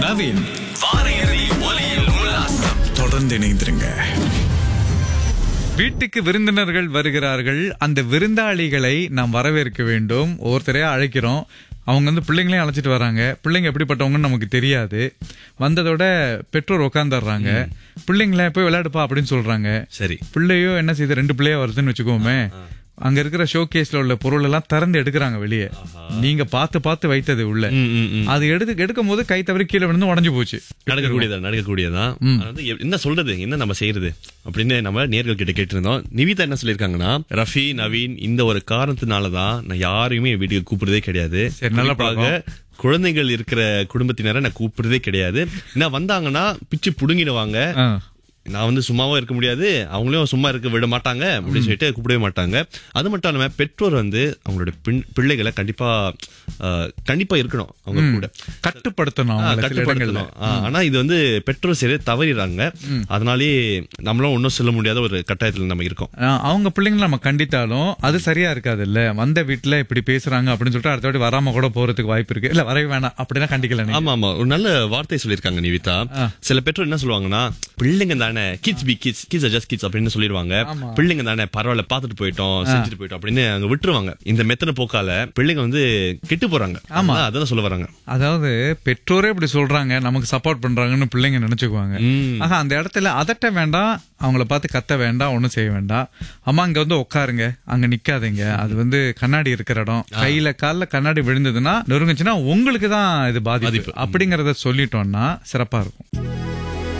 நவீன் வார இறுதி ஒலியில் உல்லாசம் தொடர்ந்து இணைந்திருங்க வீட்டுக்கு விருந்தினர்கள் வருகிறார்கள் அந்த விருந்தாளிகளை நாம் வரவேற்க வேண்டும் ஒவ்வொருத்தரையா அழைக்கிறோம் அவங்க வந்து பிள்ளைங்களையும் அழைச்சிட்டு வராங்க பிள்ளைங்க எப்படிப்பட்டவங்கன்னு நமக்கு தெரியாது வந்ததோட பெற்றோர் உட்காந்துடுறாங்க பிள்ளைங்கள போய் விளையாடுப்பா அப்படின்னு சொல்றாங்க சரி பிள்ளையோ என்ன செய்யுது ரெண்டு பிள்ளையோ வருதுன்னு வச்சுக்கோமே அங்க இருக்கிற ஷோ கேஸ்ல உள்ள பொருள் எல்லாம் திறந்து எடுக்கிறாங்க வெளியே நீங்க பார்த்து பார்த்து வைத்தது உள்ள ம், ம், ம். அது எடுத்து எடுக்கும் போது கை தவறி கீழே விழுந்து உடஞ்சு போச்சு நடக்கக்கூடியதான் நடக்கக்கூடியதான் அது வந்து எ- என்ன சொல்றது என்ன நம்ம செய்யறது அப்படின்னு நம்ம நேர்கள் கிட்ட கேட்டிருந்தோம் நிவிதா என்ன சொல்லியிருக்காங்கன்னா ரஃபி நவீன் இந்த ஒரு காரணத்தினாலதான் நான் யாரையுமே என் வீட்டுக்கு கூப்பிடுறதே கிடையாது சரி, நல்ல குறிப்பாக குழந்தைகள் இருக்கிற குடும்பத்தினரை நான் கூப்பிடுறதே கிடையாது என்ன வந்தாங்கன்னா பிச்சு புடுங்கிடுவாங்க ஆ. நான் வந்து சும்மாவும் இருக்க முடியாது அவங்களையும் சும்மா இருக்க விட மாட்டாங்க அப்படின்னு சொல்லிட்டு கூப்பிடவே மாட்டாங்க அது மட்டும் இல்லாம பெற்றோர் வந்து அவங்களோட பின்- பிள்ளைகளை கண்டிப்பா ஆஹ், கண்டிப்பா இருக்கணும் அவங்க கூட கட்டுப்படுத்தணும் ஆ, அவங்கள சில இடங்கள்ல கட்டுப்படுத்தணும் ஆ, ஆனா இது வந்து பெற்றோர் சரி தவறிடுறாங்க அதனாலே நம்மளும் ஒன்றும் சொல்ல முடியாத ஒரு கட்டாயத்துல நம்ம இருக்கோம் ஆ, அவங்க பிள்ளைங்களை நம்ம கண்டித்தாலும் அது சரியா இருக்காது இல்ல வந்த வீட்டுல இப்படி பேசுறாங்க அப்படின்னு சொல்லிட்டு அடுத்த வாட்டி வராம கூட போறதுக்கு வாய்ப்பு இருக்கு இல்ல வரவே வேணாம் அப்படின்னா கண்டிக்கல நீங்க. ஆமா ஆமா ஒரு நல்ல வார்த்தை சொல்லியிருக்காங்க நிவிதா சில பெற்றோர் என்ன சொல்லுவாங்கன்னா பிள்ளைங்க தானே kids be kids kids just kids அப்படின்னு சொல்லிடுவாங்க பிள்ளைங்க தானே பரவாயில்ல பாத்துட்டு போயிட்டோம் செஞ்சுட்டு போயிட்டோம் அப்படின்னு அங்க விட்டுருவாங்க இந்த மெத்தன போக்கால பிள்ளைங்க வந்து கெட்டு போறாங்க ஆமா அதான் சொல்ல வராங்க அதாவது பெற்றோரே இப்படி சொல்றாங்க நமக்கு சப்போர்ட் பண்றாங்கன்னு பிள்ளைங்க நினைச்சுக்குவாங்க ம். ஆக அந்த இடத்துல அதட்ட வேண்டாம் அவங்கள பார்த்து கத்த வேண்டாம் ஒண்ணும் செய்ய வேண்டாம் அம்மா அங்க வந்து உட்காருங்க அங்க நிக்காதீங்க அது வந்து கண்ணாடி இருக்கிற இடம் கையில கால்ல கண்ணாடி விழுந்ததுன்னா நொறுங்குச்சுன்னா உங்களுக்கு தான் இது பாதிப்பு அப்படிங்கறத சொல்லிட்டோம்னா சிறப்பா இருக்கும்